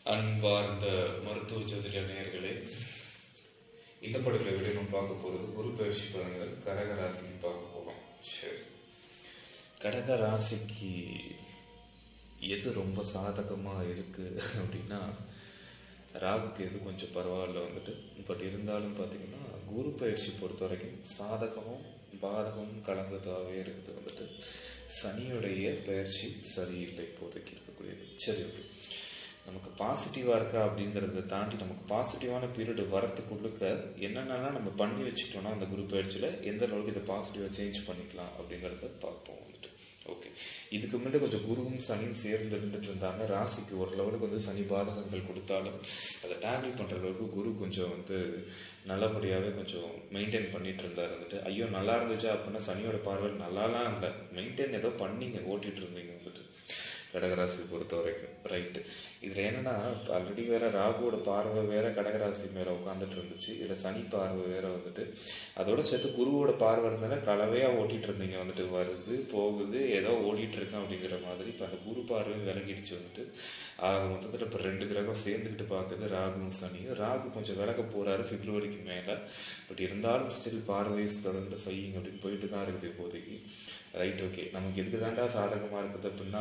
அன்பார்ந்த மருத்துவ ஜோதிட நேயர்களே இந்த படத்துல விட நம்ம பார்க்க போகிறது குரு பயிற்சி பலன்கள் கடக ராசிக்கு பார்க்க போகிறோம் சரி கடக ராசிக்கு எது ரொம்ப சாதகமாக இருக்குது அப்படின்னா ராகுக்கு எது கொஞ்சம் பரவாயில்ல வந்துட்டு பட் இருந்தாலும் பார்த்தீங்கன்னா குரு பயிற்சி பொறுத்த வரைக்கும் சாதகமும் பாதகமும் கலந்ததாகவே இருக்குது வந்துட்டு சனியுடைய பயிற்சி சரியில்லை இப்போதைக்கு இருக்கக்கூடியது சரி ஓகே நமக்கு பாசிட்டிவாக இருக்கா அப்படிங்கிறத தாண்டி நமக்கு பாசிட்டிவான பீரியட் வரத்துக்குள்ளுக்க என்னென்னலாம் நம்ம பண்ணி வச்சுக்கிட்டோம்னா அந்த குரு பயிற்சியில் எந்த அளவுக்கு இதை பாசிட்டிவாக சேஞ்ச் பண்ணிக்கலாம் அப்படிங்கிறத பார்ப்போம் வந்துட்டு ஓகே இதுக்கு முன்னாடி கொஞ்சம் குருவும் சனியும் சேர்ந்து இருந்துட்டு இருந்தாங்க ராசிக்கு ஒரு லெவலுக்கு வந்து சனி பாதகங்கள் கொடுத்தாலும் அதை டேக்கிள் பண்ணுற அளவுக்கு குரு கொஞ்சம் வந்து நல்லபடியாகவே கொஞ்சம் மெயின்டைன் பண்ணிட்டு இருந்தார் வந்துட்டு ஐயோ நல்லா இருந்துச்சா அப்படின்னா சனியோட பார்வை நல்லாலாம் இல்லை மெயின்டைன் ஏதோ பண்ணீங்க ஓட்டிட்டு இருந்தீங்க வந்துட்டு கடகராசி பொறுத்த வரைக்கும் ரைட்டு இதில் என்னென்னா ஆல்ரெடி வேற ராகுவோட பார்வை வேற கடகராசி மேலே உட்காந்துட்டு இருந்துச்சு இதில் சனி பார்வை வேற வந்துட்டு அதோட சேர்த்து குருவோட பார்வை இருந்தாலும் கலவையாக ஓட்டிட்டு இருந்தீங்க வந்துட்டு வருது போகுது ஏதோ ஓடிட்டு இருக்கேன் அப்படிங்கிற மாதிரி இப்போ அந்த குரு பார்வையும் விலகிடுச்சு வந்துட்டு ஆக மொத்தத்தில் இப்போ ரெண்டு கிரகம் சேர்ந்துக்கிட்டு பார்க்குது ராகுவும் சனியும் ராகு கொஞ்சம் விலக போகிறாரு பிப்ரவரிக்கு மேலே பட் இருந்தாலும் ஸ்டில் பார்வைஸ் தொடர்ந்து ஃபையிங் அப்படின்னு போயிட்டு தான் இருக்குது இப்போதைக்கு ரைட் ஓகே நமக்கு எதுக்கு தாண்டா சாதகமாக இருக்குது அப்படின்னா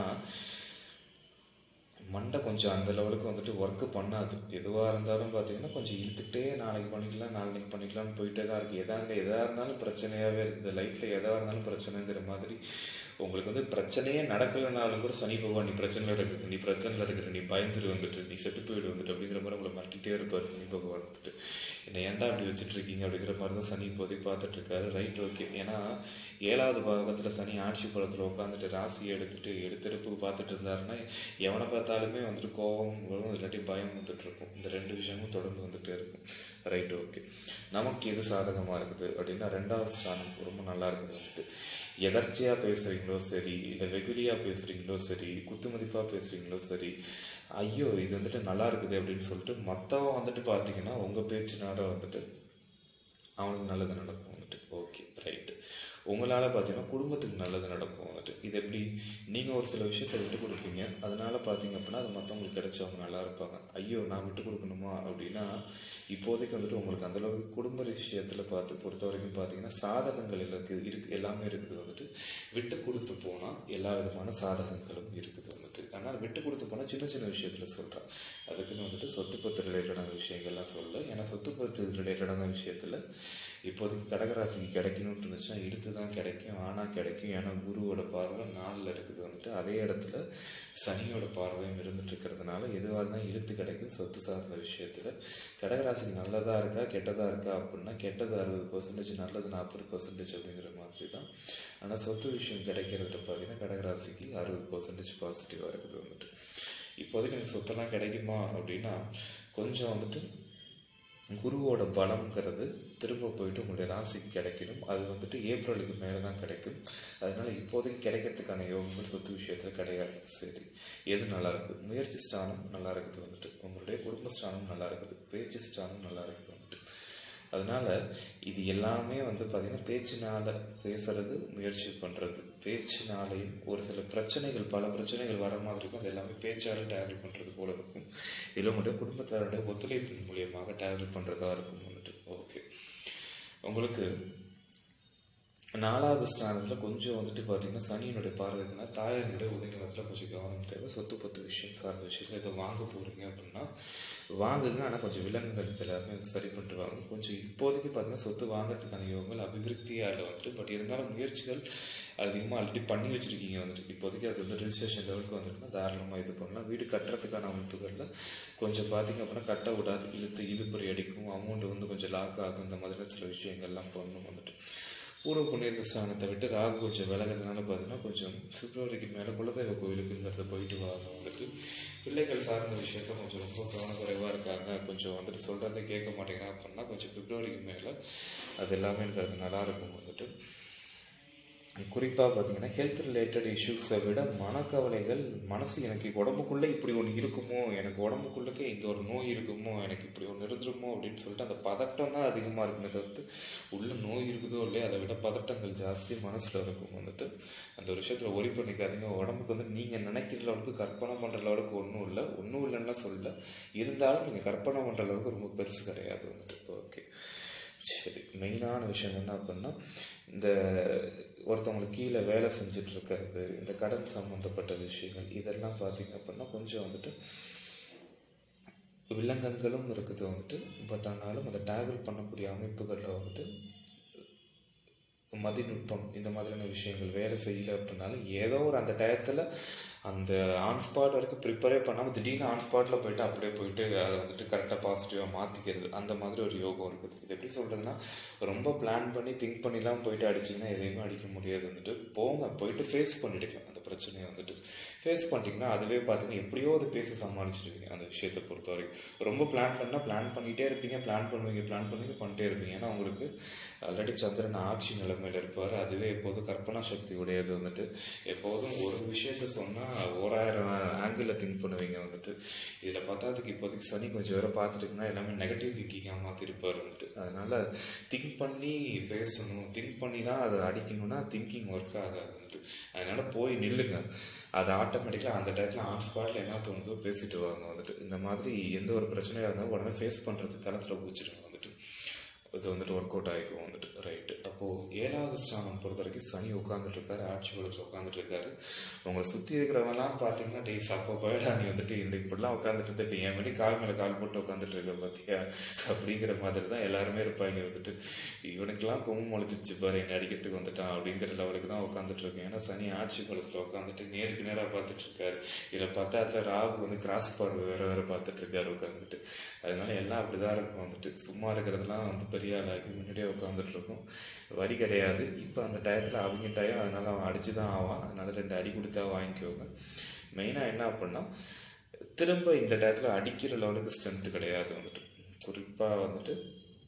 மண்டை கொஞ்சம் அந்த லெவலுக்கு வந்துட்டு ஒர்க்கு பண்ணாது எதுவாக இருந்தாலும் பார்த்தீங்கன்னா கொஞ்சம் இழுத்துக்கிட்டே நாளைக்கு பண்ணிக்கலாம் நாளைக்கு பண்ணிக்கலாம்னு போயிட்டே தான் இருக்குது எதாக எதாக இருந்தாலும் பிரச்சனையாகவே இருக்குது லைஃப்பில் எதாக இருந்தாலும் பிரச்சனைங்கிற மாதிரி உங்களுக்கு வந்து பிரச்சனையே நடக்கலைனாலும் கூட சனி பகவான் நீ பிரச்சனையில் இருக்கிற நீ பிரச்சனையில் இருக்கிற நீ பயந்துரு வந்துட்டு நீ செத்து போயிடு வந்துட்டு அப்படிங்கிற மாதிரி உங்களை மறட்டிகிட்டே இருப்பார் சனி பகவான் வந்துட்டு என்னை ஏன்டா அப்படி வச்சுட்டு இருக்கீங்க அப்படிங்கிற மாதிரி தான் சனி இப்போதைக்கு பார்த்துட்டு இருக்காரு ரைட் ஓகே ஏன்னா ஏழாவது பாகத்தில் சனி ஆட்சி படத்தில் உட்காந்துட்டு ராசியை எடுத்துட்டு எடுத்தெடுப்பு பார்த்துட்டு இருந்தாருன்னா எவனை பார்த்தாலுமே வந்துட்டு கோபம் வரும் இல்லாட்டி பயம் வந்துட்டு இருக்கும் இந்த ரெண்டு விஷயமும் தொடர்ந்து வந்துட்டே இருக்கும் ரைட் ஓகே நமக்கு எது சாதகமாக இருக்குது அப்படின்னா ரெண்டாவது ஸ்தானம் ரொம்ப நல்லா இருக்குது வந்துட்டு எதர்ச்சியாக பேசுகிறீங்களோ சரி இல்லை வெகுலியாக பேசுகிறீங்களோ சரி குத்துமதிப்பாக பேசுகிறீங்களோ சரி ஐயோ இது வந்துட்டு நல்லா இருக்குது அப்படின்னு சொல்லிட்டு மற்றவன் வந்துட்டு பார்த்தீங்கன்னா உங்கள் பேச்சுனால வந்துட்டு அவனுக்கு நல்லது நடக்கும் வந்துட்டு ஓகே ரைட்டு உங்களால் பார்த்தீங்கன்னா குடும்பத்துக்கு நல்லது நடக்கும் வந்துட்டு இது எப்படி நீங்கள் ஒரு சில விஷயத்தை விட்டு கொடுப்பீங்க அதனால் பார்த்தீங்க அப்படின்னா அது மற்றவங்களுக்கு கிடைச்சவங்க நல்லா இருப்பாங்க ஐயோ நான் விட்டு கொடுக்கணுமா அப்படின்னா இப்போதைக்கு வந்துட்டு உங்களுக்கு அந்தளவுக்கு குடும்ப விஷயத்தில் பார்த்து பொறுத்த வரைக்கும் பார்த்தீங்கன்னா சாதகங்கள் இருக்குது இருக்கு எல்லாமே இருக்குது வந்துட்டு விட்டு கொடுத்து போனால் எல்லா விதமான சாதகங்களும் இருக்குது வந்துட்டு ஆனால் விட்டு கொடுத்து போனால் சின்ன சின்ன விஷயத்தில் சொல்கிறேன் அதுக்குன்னு வந்துட்டு சொத்து பத்து ரிலேட்டடான விஷயங்கள்லாம் சொல்ல ஏன்னா சொத்து பத்து ரிலேட்டடான விஷயத்தில் இப்போதைக்கு கடகராசிக்கு கிடைக்கணும்னு இருந்துச்சுன்னா இழுத்து தான் கிடைக்கும் ஆனால் கிடைக்கும் ஏன்னா குருவோட பார்வை நாளில் இருக்குது வந்துட்டு அதே இடத்துல சனியோட பார்வையும் இருந்துட்டு இருக்கிறதுனால எதுவாக இருந்தால் இழுத்து கிடைக்கும் சொத்து சார்ந்த விஷயத்தில் கடகராசிக்கு நல்லதாக இருக்கா கெட்டதாக இருக்கா அப்படின்னா கெட்டது அறுபது பர்சன்டேஜ் நல்லது நாற்பது பர்சன்டேஜ் அப்படிங்கிற மாதிரி தான் ஆனால் சொத்து விஷயம் கிடைக்கிறதுல பார்த்தீங்கன்னா கடகராசிக்கு அறுபது பர்சன்டேஜ் பாசிட்டிவாக இருக்குது வந்துட்டு இப்போதைக்கு எனக்கு சொத்தெல்லாம் கிடைக்குமா அப்படின்னா கொஞ்சம் வந்துட்டு குருவோட பலம்ங்கிறது திரும்ப போயிட்டு உங்களுடைய ராசிக்கு கிடைக்கணும் அது வந்துட்டு ஏப்ரலுக்கு மேலே தான் கிடைக்கும் அதனால இப்போதைக்கு கிடைக்கிறதுக்கான யோகங்கள் சொத்து விஷயத்தில் கிடையாது சரி எது நல்லா இருக்குது முயற்சி ஸ்தானம் நல்லா இருக்குது வந்துட்டு உங்களுடைய குடும்ப ஸ்தானம் நல்லா இருக்குது பேச்சு ஸ்தானம் நல்லா இருக்குது வந்துட்டு அதனால இது எல்லாமே வந்து பார்த்திங்கன்னா பேச்சினால் பேசுறது முயற்சி பண்ணுறது பேச்சினாலையும் ஒரு சில பிரச்சனைகள் பல பிரச்சனைகள் வர மாதிரி இருக்கும் அது எல்லாமே பேச்சால் டேக்கிள் பண்ணுறது போல இருக்கும் இதில் உங்களுடைய குடும்பத்தாரோட ஒத்துழைப்பின் மூலியமாக டேக்கிள் பண்ணுறதா இருக்கும் வந்துட்டு ஓகே உங்களுக்கு நாலாவது ஸ்தானத்தில் கொஞ்சம் வந்துட்டு பார்த்தீங்கன்னா சனியினுடைய பார்வைக்குன்னா தாயாரினுடைய உடல்நலத்தில் கொஞ்சம் கவனம் தேவை சொத்து பத்து விஷயம் சார்ந்த விஷயத்தில் இதை வாங்க போகிறீங்க அப்படின்னா வாங்குங்க ஆனால் கொஞ்சம் விலங்குகள் எல்லாருமே வந்து சரி பண்ணிட்டு வாங்க கொஞ்சம் இப்போதைக்கு பார்த்தீங்கன்னா சொத்து வாங்குறதுக்கான யோகங்கள் அபிவிருத்தியாக இல்லை வந்துட்டு பட் இருந்தாலும் முயற்சிகள் அதிகமாக ஆல்ரெடி பண்ணி வச்சுருக்கீங்க வந்துட்டு இப்போதைக்கு அது வந்து ரிஜிஸ்ட்ரேஷன் லெவலுக்கு வந்துட்டுனா தாராளமாக இது பண்ணலாம் வீடு கட்டுறதுக்கான அமைப்புகளில் கொஞ்சம் பார்த்திங்க அப்படின்னா கட்ட விடாது இழுத்து இழுப்பறி அடிக்கும் அமௌண்ட் வந்து கொஞ்சம் லாக் ஆகும் இந்த மாதிரி சில விஷயங்கள்லாம் பண்ணணும் வந்துட்டு பூர்வ புண்ணிய ஸ்தானத்தை விட்டு ராகு கொஞ்சம் விலகிறதுனால பார்த்தீங்கன்னா கொஞ்சம் பிப்ரவரிக்கு மேலே குலதெய்வ கோவிலுக்குங்கிறத போயிட்டு வாங்க வந்துட்டு பிள்ளைகள் சார்ந்த விஷயத்த கொஞ்சம் ரொம்ப கவனக்குறைவாக இருக்காங்க கொஞ்சம் வந்துட்டு சொல்கிறத கேட்க மாட்டேங்கிறாங்க அப்படின்னா கொஞ்சம் பிப்ரவரிக்கு மேலே அது எல்லாமேங்கிறது நல்லா இருக்கும் வந்துட்டு குறிப்பாக பார்த்தீங்கன்னா ஹெல்த் ரிலேட்டட் இஷ்யூஸை விட மனக்கவலைகள் மனசு எனக்கு உடம்புக்குள்ளே இப்படி ஒன்று இருக்குமோ எனக்கு உடம்புக்குள்ளே இந்த ஒரு நோய் இருக்குமோ எனக்கு இப்படி ஒன்று இருந்துருமோ அப்படின்னு சொல்லிட்டு அந்த பதட்டம் தான் அதிகமாக இருக்குமே தவிர்த்து உள்ள நோய் இருக்குதோ இல்லையோ அதை விட பதட்டங்கள் ஜாஸ்தி மனசில் இருக்கும் வந்துட்டு அந்த ஒரு விஷயத்தில் ஒரி பண்ணிக்காதீங்க உடம்புக்கு வந்து நீங்கள் நினைக்கிற அளவுக்கு கற்பனை பண்ணுற அளவுக்கு ஒன்றும் இல்லை ஒன்றும் இல்லைன்னா சொல்ல இருந்தாலும் நீங்கள் கற்பனை பண்ணுற அளவுக்கு ரொம்ப பெருசு கிடையாது வந்துட்டு ஓகே சரி மெயினான விஷயம் என்ன அப்படின்னா இந்த ஒருத்தவங்களுக்கு கீழே வேலை செஞ்சுட்டு இருக்கிறது இந்த கடன் சம்மந்தப்பட்ட விஷயங்கள் இதெல்லாம் பார்த்தீங்க அப்படின்னா கொஞ்சம் வந்துட்டு வில்லங்கங்களும் இருக்குது வந்துட்டு பட் ஆனாலும் அதை டேக்கிள் பண்ணக்கூடிய அமைப்புகளில் வந்துட்டு மதிநுட்பம் இந்த மாதிரியான விஷயங்கள் வேலை செய்யல அப்படின்னாலும் ஏதோ ஒரு அந்த டயத்தில் அந்த ஆன் ஸ்பாட் வரைக்கும் ப்ரிப்பரே பண்ணாமல் திடீர்னு ஆன் ஸ்பாட்டில் போயிட்டு அப்படியே போயிட்டு அதை வந்துட்டு கரெக்டாக பாசிட்டிவாக மாற்றிக்கிறது அந்த மாதிரி ஒரு யோகம் இருக்குது இது எப்படி சொல்கிறதுனா ரொம்ப பிளான் பண்ணி திங்க் பண்ணிலாம் போயிட்டு அடிச்சிங்கன்னா எதையுமே அடிக்க முடியாது வந்துட்டு போங்க போயிட்டு ஃபேஸ் பண்ணிடுக்கலாம் அந்த பிரச்சனையை வந்துட்டு ஃபேஸ் பண்ணிட்டீங்கன்னா அதுவே பார்த்தீங்கன்னா எப்படியோ ஒரு பேசி சமாளிச்சிடுவீங்க அந்த விஷயத்தை பொறுத்த வரைக்கும் ரொம்ப பிளான் பண்ணால் பிளான் பண்ணிகிட்டே இருப்பீங்க பிளான் பண்ணுவீங்க பிளான் பண்ணுவீங்க பண்ணிட்டே இருப்பீங்க ஏன்னா உங்களுக்கு ஆல்ரெடி சந்திரன் ஆட்சி நிலைமையில் இருப்பார் அதுவே எப்போதும் கற்பனா சக்தி உடையது வந்துட்டு எப்போதும் ஒரு விஷயத்த சொன்னால் ஓராயிரம் ஆங்கிளில் திங்க் பண்ணுவீங்க வந்துட்டு இதில் பார்த்தா இப்போதைக்கு சனி கொஞ்சம் வேற பார்த்துட்டுங்கன்னா எல்லாமே நெகட்டிவ் திங்கிங்காக மாற்றிருப்பார் வந்துட்டு அதனால் திங்க் பண்ணி பேசணும் திங்க் பண்ணி தான் அதை அடிக்கணும்னா திங்கிங் ஒர்க் ஆகாது வந்துட்டு அதனால் போய் நில்லுங்க அது ஆட்டோமேட்டிக்காக அந்த டயத்தில் ஆன் ஸ்பாட்டில் என்ன தோணுதோ பேசிட்டு வாங்க வந்துட்டு இந்த மாதிரி எந்த ஒரு பிரச்சனையாக இருந்தாலும் உடனே ஃபேஸ் பண்ணுறது தளத்தில் பூச்சிடுங்க வந்துட்டு இது வந்துட்டு ஒர்க் அவுட் ஆகிக்கும் வந்துட்டு ரைட்டு அப்போது ஏழாவது ஸ்தானம் பொறுத்த வரைக்கும் சனி உட்காந்துட்டு இருக்காரு ஆட்சி வளர்ச்சி உட்காந்துட்டு இருக்காரு உங்களை சுற்றி இருக்கிறவங்கலாம் பார்த்தீங்கன்னா டே சப்போ பயடா நீ வந்துட்டு இன்னைக்கு இப்படிலாம் உட்காந்துட்டு இருந்த இப்போ என் மேலே கால் மேலே கால் போட்டு உட்காந்துட்டு இருக்க பார்த்தியா அப்படிங்கிற மாதிரி தான் எல்லாருமே இருப்பாங்க வந்துட்டு இவனுக்கெல்லாம் கொம்பு முளைச்சிருச்சு பாரு என்னை அடிக்கிறதுக்கு வந்துட்டான் அப்படிங்கிற லெவலுக்கு தான் உட்காந்துட்டு இருக்கேன் ஏன்னா சனி ஆட்சி பலத்தில் உட்காந்துட்டு நேருக்கு நேராக பார்த்துட்டு இருக்காரு இதில் பார்த்தா அதில் ராகு வந்து கிராஸ் பார்வை வேற வேற பார்த்துட்டு இருக்காரு உட்காந்துட்டு அதனால எல்லாம் அப்படிதான் இருக்கும் வந்துட்டு சும்மா இருக்கிறதுலாம் வந்து பெரிய ஆளாகி முன்னாடியே உட்காந்துட்டு இருக்கும் வழி கிடையாது இப்போ அந்த டயத்தில் அவங்க டயம் அதனால அவன் அடிச்சு தான் ஆவான் அதனால ரெண்டு அடி கொடுத்தா வாங்கிக்கோங்க மெயினாக என்ன அப்படின்னா திரும்ப இந்த டயத்தில் அடிக்கிற லெவலுக்கு ஸ்ட்ரென்த்து கிடையாது வந்துட்டு குறிப்பாக வந்துட்டு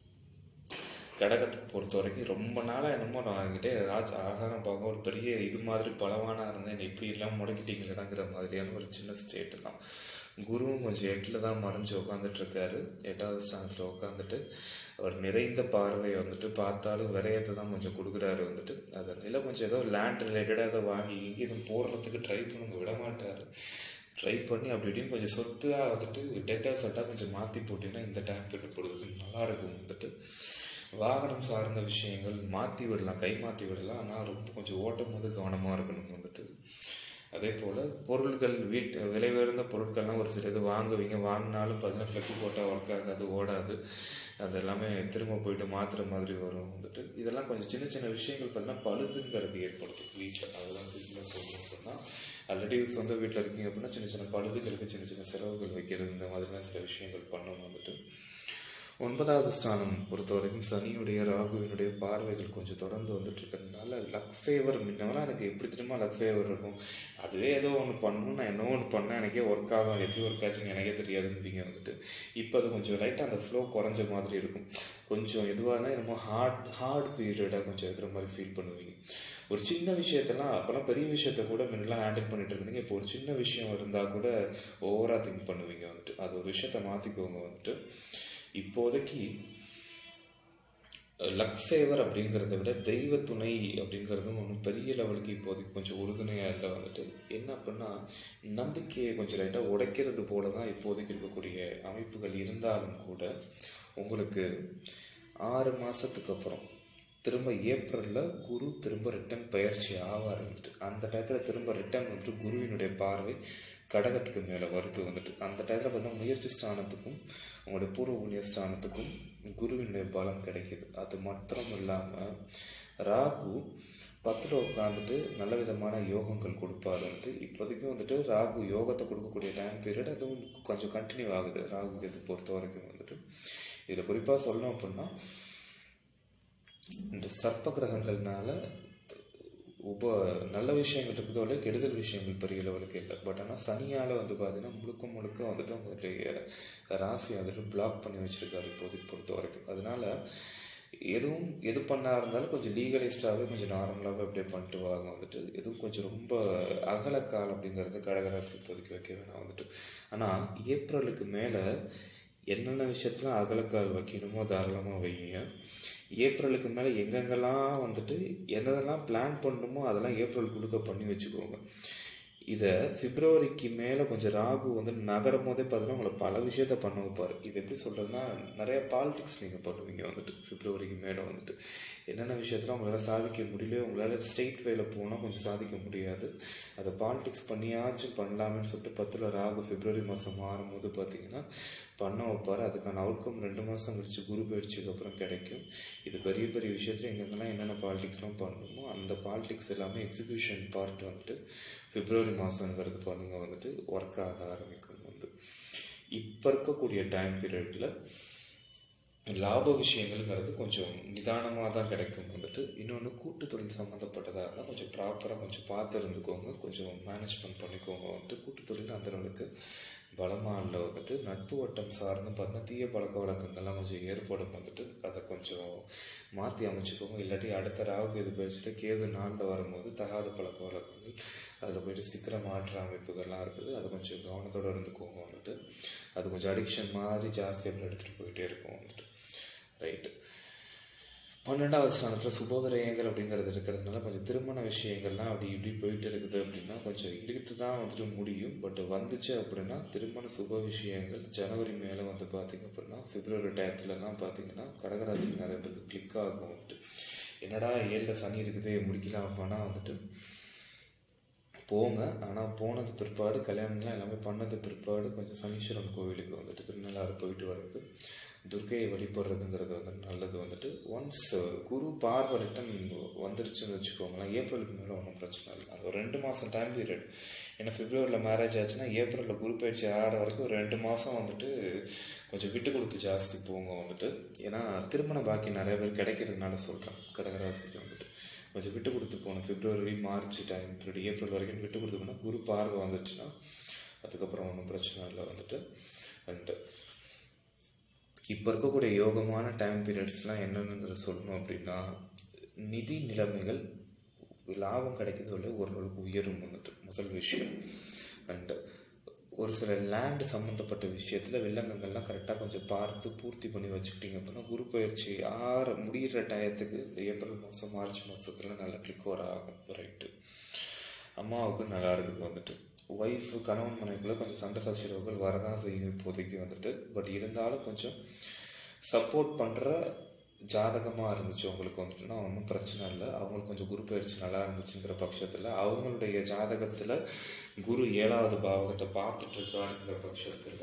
கடகத்துக்கு பொறுத்த வரைக்கும் ரொம்ப நாளாக என்னமோ நான் என்கிட்ட ராஜ் ஆகான பார்க்க ஒரு பெரிய இது மாதிரி பலவானா இருந்தேன் இப்படி எல்லாம் முடக்கிட்டீங்களேங்கிற மாதிரியான ஒரு சின்ன ஸ்டேட்டு தான் குருவும் கொஞ்சம் எட்டில் தான் மறைஞ்சு உட்காந்துட்டு இருக்காரு எட்டாவது ஸ்தானத்தில் உட்காந்துட்டு அவர் நிறைந்த பார்வையை வந்துட்டு பார்த்தாலும் விரயத்தை தான் கொஞ்சம் கொடுக்குறாரு வந்துட்டு அதனால கொஞ்சம் ஏதோ லேண்ட் ரிலேட்டடாக ஏதோ வாங்கி இங்கே இதுவும் போடுறதுக்கு ட்ரை பண்ணுங்க விட மாட்டார் ட்ரை பண்ணி அப்படி இப்படின்னு கொஞ்சம் சொத்தாக வந்துட்டு டேட்டா செட்டாக கொஞ்சம் மாற்றி போட்டிங்கன்னா இந்த டைம் போட்டு போடுறது நல்லாயிருக்கும் வந்துட்டு வாகனம் சார்ந்த விஷயங்கள் மாற்றி விடலாம் கை மாற்றி விடலாம் ஆனால் ரொம்ப கொஞ்சம் ஓட்டும் போது கவனமாக இருக்கணும் வந்துட்டு அதே போல் பொருட்கள் வீட்டு விலை உயர்ந்த பொருட்கள்லாம் ஒரு சில இது வாங்குவீங்க வாங்கினாலும் பார்த்தீங்கன்னா ஃப்ளெக்கு போட்டால் ஒர்க் ஆகாது ஓடாது அது எல்லாமே திரும்ப போயிட்டு மாற்றுற மாதிரி வரும் வந்துட்டு இதெல்லாம் கொஞ்சம் சின்ன சின்ன விஷயங்கள் பார்த்தீங்கன்னா பழுதுங்கிறது ஏற்படுத்தும் வீட்டில் அதெல்லாம் சிம்பிளாக சொல்லணும் சொன்னால் ஆல்ரெடி சொந்த வீட்டில் இருக்கீங்க அப்படின்னா சின்ன சின்ன பழுதுகளுக்கு சின்ன சின்ன செலவுகள் வைக்கிறது இந்த மாதிரிலாம் சில விஷயங்கள் பண்ணணும் வந்துட்டு ஒன்பதாவது ஸ்தானம் பொறுத்த வரைக்கும் சனியுடைய ராகுவினுடைய பார்வைகள் கொஞ்சம் தொடர்ந்து வந்துட்டு இருக்கிறதுனால லக் ஃபேவர் முன்னவெல்லாம் எனக்கு எப்படி திரும்ப லக் ஃபேவர் இருக்கும் அதுவே ஏதோ ஒன்று பண்ணணும் நான் என்ன ஒன்று பண்ணேன் எனக்கே ஒர்க் ஆகும் எப்படி ஒர்க் ஆச்சுன்னு எனக்கே தெரியாதுன்னு வந்துட்டு இப்போ அது கொஞ்சம் லைட்டாக அந்த ஃப்ளோ குறைஞ்ச மாதிரி இருக்கும் கொஞ்சம் எதுவாக இருந்தால் என்னமோ ஹார்ட் ஹார்ட் பீரியடாக கொஞ்சம் இருக்கிற மாதிரி ஃபீல் பண்ணுவீங்க ஒரு சின்ன விஷயத்தெல்லாம் அப்போல்லாம் பெரிய விஷயத்த கூட முன்னெல்லாம் ஹேண்டில் பண்ணிட்டு இருந்தீங்க இப்போ ஒரு சின்ன விஷயம் இருந்தால் கூட ஓவராக திங்க் பண்ணுவீங்க வந்துட்டு அது ஒரு விஷயத்த மாற்றிக்கோங்க வந்துட்டு இப்போதைக்கு லக் ஃபேவர் அப்படிங்கிறத விட தெய்வ துணை அப்படிங்கிறதும் ஒன்றும் பெரிய லெவலுக்கு இப்போதைக்கு கொஞ்சம் உறுதுணையாக இல்லை வந்துட்டு என்ன அப்படின்னா நம்பிக்கையை கொஞ்சம் லைட்டாக உடைக்கிறது போல தான் இப்போதைக்கு இருக்கக்கூடிய அமைப்புகள் இருந்தாலும் கூட உங்களுக்கு ஆறு மாதத்துக்கு அப்புறம் திரும்ப ஏப்ரலில் குரு திரும்ப ரிட்டன் பயிற்சி ஆவார் வந்துட்டு அந்த டயத்தில் திரும்ப ரிட்டன் வந்துட்டு குருவினுடைய பார்வை கடகத்துக்கு மேலே வருது வந்துட்டு அந்த டயத்தில் பார்த்தீங்கன்னா முயற்சி ஸ்தானத்துக்கும் உங்களுடைய பூர்வ புண்ணிய ஸ்தானத்துக்கும் குருவினுடைய பலம் கிடைக்கிது அது மாத்திரம் இல்லாமல் ராகு பத்தில் உட்காந்துட்டு நல்ல விதமான யோகங்கள் கொடுப்பாரு வந்துட்டு இப்போதைக்கும் வந்துட்டு ராகு யோகத்தை கொடுக்கக்கூடிய டைம் பீரியட் அதுவும் கொஞ்சம் கண்டினியூ ஆகுது ராகு இது பொறுத்த வரைக்கும் வந்துட்டு இதில் குறிப்பாக சொல்லணும் அப்படின்னா இந்த சர்ப்ப கிரகங்கள்னால உப நல்ல விஷயங்கள் இருக்குதோ இல்லையோ கெடுதல் விஷயங்கள் பெரிய லெவலுக்கு இல்லை பட் ஆனால் சனியால் வந்து பார்த்தீங்கன்னா முழுக்க முழுக்க வந்துட்டு உங்களுடைய ராசி வந்துட்டு பிளாக் பண்ணி வச்சுருக்காரு இப்போதைக்கு பொறுத்த வரைக்கும் அதனால எதுவும் எது பண்ணா இருந்தாலும் கொஞ்சம் லீகலைஸ்டாகவே கொஞ்சம் நார்மலாகவே அப்படியே பண்ணிட்டு வாங்க வந்துட்டு எதுவும் கொஞ்சம் ரொம்ப அகலக்கால் அப்படிங்கிறது கடகராசி இப்போதைக்கு வைக்க வேணாம் வந்துட்டு ஆனால் ஏப்ரலுக்கு மேலே என்னென்ன விஷயத்துல அகலக்கால் வைக்கணுமோ தாராளமாக வைங்க ஏப்ரலுக்கு மேலே எங்கெங்கெல்லாம் வந்துட்டு என்னதெல்லாம் பிளான் பண்ணணுமோ அதெல்லாம் ஏப்ரல் குழுக்க பண்ணி வச்சுக்கோங்க இதை பிப்ரவரிக்கு மேலே கொஞ்சம் ராகு வந்து நகரும் போதே பார்த்தீங்கன்னா உங்களை பல விஷயத்த பண்ண வைப்பார் இது எப்படி சொல்கிறதுனா நிறைய பாலிடிக்ஸ் நீங்கள் பண்ணுவீங்க வந்துட்டு பிப்ரவரிக்கு மேலே வந்துட்டு என்னென்ன விஷயத்தில் உங்களால் சாதிக்க முடியல உங்களால் ஸ்டேட் வேல போனால் கொஞ்சம் சாதிக்க முடியாது அதை பாலிடிக்ஸ் பண்ணியாச்சும் பண்ணலாமேன்னு சொல்லிட்டு பத்தில் ராகு பிப்ரவரி மாதம் மாறும்போது பார்த்தீங்கன்னா பண்ண வைப்பார் அதுக்கான அவுட்கம் ரெண்டு மாதம் கழிச்சு குரு பயிற்சிக்கு அப்புறம் கிடைக்கும் இது பெரிய பெரிய விஷயத்தில் எங்கெங்கெல்லாம் என்னென்ன பாலிடிக்ஸ்லாம் பண்ணணுமோ அந்த பாலிடிக்ஸ் எல்லாமே எக்ஸிக்யூஷன் பார்ட் வந்துட்டு பிப்ரவரி மாதங்கிறது பண்ணுங்க வந்துட்டு ஒர்க் ஆக ஆரம்பிக்கும் வந்து இப்போ இருக்கக்கூடிய டைம் பீரியடில் லாப விஷயங்கள்ங்கிறது கொஞ்சம் நிதானமாக தான் கிடைக்கும் வந்துட்டு இன்னொன்று கூட்டு தொழில் சம்மந்தப்பட்டதாக இருந்தால் கொஞ்சம் ப்ராப்பராக கொஞ்சம் பார்த்து இருந்துக்கோங்க கொஞ்சம் மேனேஜ்மெண்ட் பண்ணிக்கோங்க வந்துட்டு கூட்டு தொழில் அந்த அளவுக்கு பலமாக இல்லை வந்துட்டு நட்பு வட்டம் சார்ந்து பார்த்தீங்கன்னா தீய பழக்க வழக்கங்கள்லாம் கொஞ்சம் ஏற்படும் வந்துட்டு அதை கொஞ்சம் மாற்றி அமைச்சுக்கோங்க இல்லாட்டி அடுத்த ராவுக்கு இது பேசிட்டு கேது நாளில் வரும்போது தகாத பழக்க வழக்கங்கள் அதில் போயிட்டு சீக்கிரம் மாற்ற அமைப்புகள்லாம் இருக்குது அதை கொஞ்சம் கவனத்தோடு இருந்துக்கோங்க வந்துட்டு அது கொஞ்சம் அடிக்ஷன் மாதிரி ஜாஸ்தியாக எடுத்துகிட்டு போயிட்டே இருக்கும் வந்துட்டு ரைட்டு பன்னெண்டாவது ஸ்தானத்தில் சுபகிரகங்கள் அப்படிங்கிறது இருக்கிறதுனால கொஞ்சம் திருமண விஷயங்கள்லாம் அப்படி இப்படி போயிட்டு இருக்குது அப்படின்னா கொஞ்சம் இழுத்து தான் வந்துட்டு முடியும் பட் வந்துச்சு அப்படின்னா திருமண சுப விஷயங்கள் ஜனவரி மேலே வந்து பார்த்திங்க அப்படின்னா பிப்ரவரி டயத்துலலாம் பார்த்தீங்கன்னா கடகராசி நிறைய பேருக்கு கிளிக் ஆகும் வந்துட்டு என்னடா ஏழில் சனி இருக்குதே முடிக்கலாம் அப்போனா வந்துட்டு போங்க ஆனால் போனது பிற்பாடு கல்யாணம்லாம் எல்லாமே பண்ணது பிற்பாடு கொஞ்சம் சனீஸ்வரன் கோவிலுக்கு வந்துட்டு திருநள்ளாறு போயிட்டு வர்றது துர்க்கையை வழிபடுறதுங்கிறது வந்து நல்லது வந்துட்டு ஒன்ஸ் குரு பார்வை ரிட்டன் வந்துருச்சுன்னு வச்சுக்கோங்களேன் ஏப்ரலுக்கு மேலே ஒன்றும் பிரச்சனை இல்லை அந்த ஒரு ரெண்டு மாதம் டைம் பீரியட் ஏன்னா பிப்ரவரியில் மேரேஜ் ஆச்சுன்னா ஏப்ரலில் குரு பயிற்சி ஆகிற வரைக்கும் ஒரு ரெண்டு மாதம் வந்துட்டு கொஞ்சம் விட்டு கொடுத்து ஜாஸ்தி போங்க வந்துட்டு ஏன்னா திருமண பாக்கி நிறைய பேர் கிடைக்கிறதுனால சொல்கிறேன் கடகராசிக்கு வந்துட்டு கொஞ்சம் விட்டு கொடுத்து போகணும் February March time period April வரைக்கும் விட்டு கொடுத்து போனால் குரு பார்வை வந்துச்சுன்னா அதுக்கப்புறம் ஒன்றும் பிரச்சனை இல்லை வந்துட்டு அண்டு இப்போ இருக்கக்கூடிய யோகமான டைம் பீரியட்ஸ்லாம் என்னென்னுங்கிறது சொல்லணும் அப்படின்னா நிதி நிலைமைகள் லாபம் கிடைக்கிறதுல ஓரளவுக்கு உயரும் வந்துட்டு முதல் விஷயம் அண்டு ஒரு சில லேண்டு சம்மந்தப்பட்ட விஷயத்தில் வில்லங்கங்கள்லாம் கரெக்டாக கொஞ்சம் பார்த்து பூர்த்தி பண்ணி வச்சுக்கிட்டிங்க அப்படின்னா குரு பயிற்சி ஆற முடிகிற டயத்துக்கு இந்த ஏப்ரல் மாதம் மார்ச் மாதத்தில் நல்லா கிளிக் வர ஆகும் ரைட்டு அம்மாவுக்கு நல்லா இருக்குது வந்துட்டு ஒய்ஃபு கணவன் மனைவிக்குள்ளே கொஞ்சம் சண்டை சச்சரவுகள் வரதான் செய்யும் இப்போதைக்கு வந்துட்டு பட் இருந்தாலும் கொஞ்சம் சப்போர்ட் பண்ணுற ஜாதகமாக இருந்துச்சு உங்களுக்கு வந்துட்டுனா ஒன்றும் பிரச்சனை இல்லை அவங்களுக்கு கொஞ்சம் குரு பயிற்சி நல்லா இருந்துச்சுங்கிற பட்சத்தில் அவங்களுடைய ஜாதகத்தில் குரு ஏழாவது பாவகத்தை பார்த்துட்டு இருக்காருங்கிற பட்சத்தில்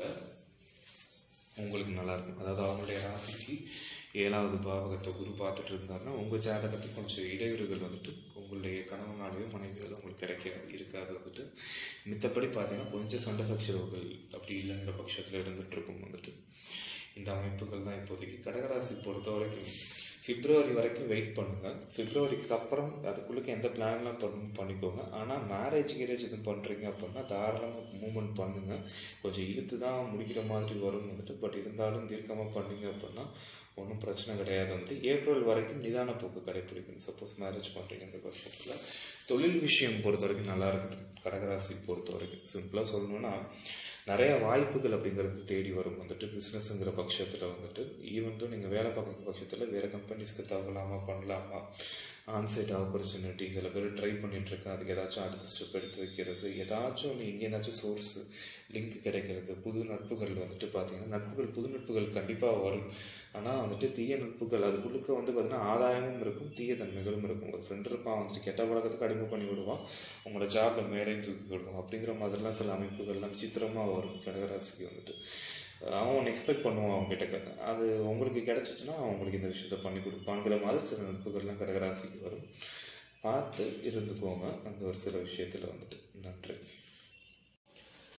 உங்களுக்கு நல்லா இருக்கும் அதாவது அவங்களுடைய ராசிக்கு ஏழாவது பாவகத்தை குரு பார்த்துட்டு இருந்தாருன்னா உங்கள் ஜாதகத்துக்கு கொஞ்சம் இடையூறுகள் வந்துட்டு உங்களுடைய கணவனாலேயோ மனைவியாலோ உங்களுக்கு கிடைக்க இருக்காது வந்துட்டு மித்தப்படி பார்த்தீங்கன்னா கொஞ்சம் சண்டை சச்சரவுகள் அப்படி இல்லைங்கிற பட்சத்தில் இருந்துட்டு இருக்கும் வந்துட்டு இந்த அமைப்புகள் தான் இப்போதைக்கு கடகராசி பொறுத்த வரைக்கும் பிப்ரவரி வரைக்கும் வெயிட் பண்ணுங்கள் பிப்ரவரிக்கு அப்புறம் அதுக்குள்ளுக்கு எந்த பிளான்லாம் பண்ணணும் பண்ணிக்கோங்க ஆனால் மேரேஜ் கீரேஜ் எதுவும் பண்ணுறீங்க அப்படின்னா தாராளமாக மூவ்மெண்ட் பண்ணுங்கள் கொஞ்சம் இழுத்து தான் முடிக்கிற மாதிரி வரும் வந்துட்டு பட் இருந்தாலும் தீர்க்கமாக பண்ணீங்க அப்படின்னா ஒன்றும் பிரச்சனை கிடையாது வந்துட்டு ஏப்ரல் வரைக்கும் நிதான போக்கு கடைப்பிடிக்கணும் சப்போஸ் மேரேஜ் பண்ணுறீங்க பட்சத்தில் தொழில் விஷயம் பொறுத்த வரைக்கும் நல்லா இருக்குது கடகராசி பொறுத்த வரைக்கும் சிம்பிளாக சொல்லணும்னா நிறைய வாய்ப்புகள் அப்படிங்கிறது தேடி வரும் வந்துட்டு பிஸ்னஸ்ங்கிற பட்சத்தில் வந்துட்டு ஈவன் தான் நீங்கள் வேலை பார்க்குற பட்சத்தில் வேறு கம்பெனிஸ்க்கு தகவலாமா பண்ணலாமா ஆன்சைட் ஆப்பர்ச்சுனிட்டி சில பேர் ட்ரை பண்ணிகிட்ருக்கேன் அதுக்கு ஏதாச்சும் அடுத்த ஸ்டெப் எடுத்து வைக்கிறது ஏதாச்சும் ஒன்று எங்கேயாச்சும் சோர்ஸ் லிங்க் கிடைக்கிறது புது நட்புகள் வந்துட்டு பார்த்தீங்கன்னா நட்புகள் புது நட்புகள் கண்டிப்பாக வரும் ஆனால் வந்துட்டு தீய நட்புகள் அதுக்குள்ளுக்க வந்து பார்த்தீங்கன்னா ஆதாயமும் இருக்கும் தீய தன்மைகளும் இருக்கும் ஒரு ஃப்ரெண்ட் இருப்பான் வந்துட்டு கெட்ட பழக்கத்துக்கு அடிமை பண்ணி விடுவான் உங்களோட ஜாபில் மேடையும் தூக்கி விடுவான் அப்படிங்கிற மாதிரிலாம் சில அமைப்புகள்லாம் விசித்திரமாக வரும் கடகராசிக்கு வந்துட்டு அவன் ஒன்று எக்ஸ்பெக்ட் பண்ணுவான் அவங்க கிட்ட அது உங்களுக்கு கிடச்சிச்சின்னா அவங்களுக்கு இந்த விஷயத்த பண்ணி கொடுப்பாங்கிற மாதிரி சில நட்புகள்லாம் கடகராசிக்கு வரும் பார்த்து இருந்துக்கோங்க அந்த ஒரு சில விஷயத்தில் வந்துட்டு நன்றி